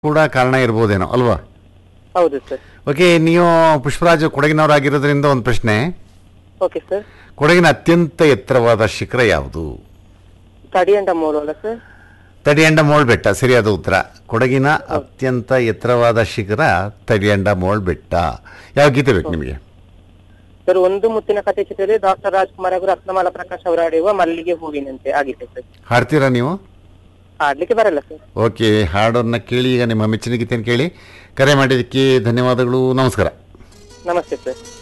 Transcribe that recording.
ಕೂಡ ಕಾರಣ ಇರ್ಬೋದೇನೋ ಅಲ್ವಾ ಹೌದು ಸರ್ ಓಕೆ ನೀವು ಪುಷ್ಪರಾಜ್ ಕೊಡಗಿನವರಾಗಿರೋದ್ರಿಂದ ಒಂದು ಪ್ರಶ್ನೆ ಓಕೆ ಸರ್ ಕೊಡಗಿನ ಅತ್ಯಂತ ಎತ್ತರವಾದ ಶಿಖರ ಯಾವುದು ತಡಿಯಂಡ ಮೂಲ ಅಲ್ಲ ಸರ್ ತಡಿಯಂಡ ಮೋಳ್ ಬೆಟ್ಟ ಸರಿಯಾದ ಉತ್ತರ ಕೊಡಗಿನ ಅತ್ಯಂತ ಎತ್ತರವಾದ ಶಿಖರ ತಡಿಯಂಡ ಮೋಳ್ ಬೆಟ್ಟ ಯಾವ ಗೀತೆ ಬೇಕು ನಿಮಗೆ ಸರ್ ಒಂದು ಮುತ್ತಿನ ಕಥೆ ಚಿತ್ರದಲ್ಲಿ ಡಾಕ್ಟರ್ ರಾಜ್ಕುಮಾರ್ ಅವರು ರತ್ನಮಾಲ ಪ್ರಕಾಶ್ ಅವರು ಆಡಿರುವ ಮಲ್ಲಿಗೆ ಹೂವಿನಂತೆ ಆಗಿದೆ ಸರ್ ಹಾಡ್ತೀರಾ ನೀವು ಆಡ್ಲಿಕ್ಕೆ ಬರಲ್ಲ ಸರ್ ಓಕೆ ಹಾಡೋನ್ನ ಕೇಳಿ ಈಗ ನಿಮ್ಮ ಮೆಚ್ಚಿನ ಗೀತೆಯನ್ನು ಕೇಳಿ ಕರೆ ಮಾಡಿದ್ದಕ್ಕೆ ಧನ್ಯವಾದಗಳು ನಮಸ್ಕಾರ ನಮಸ್ತೆ ಸರ್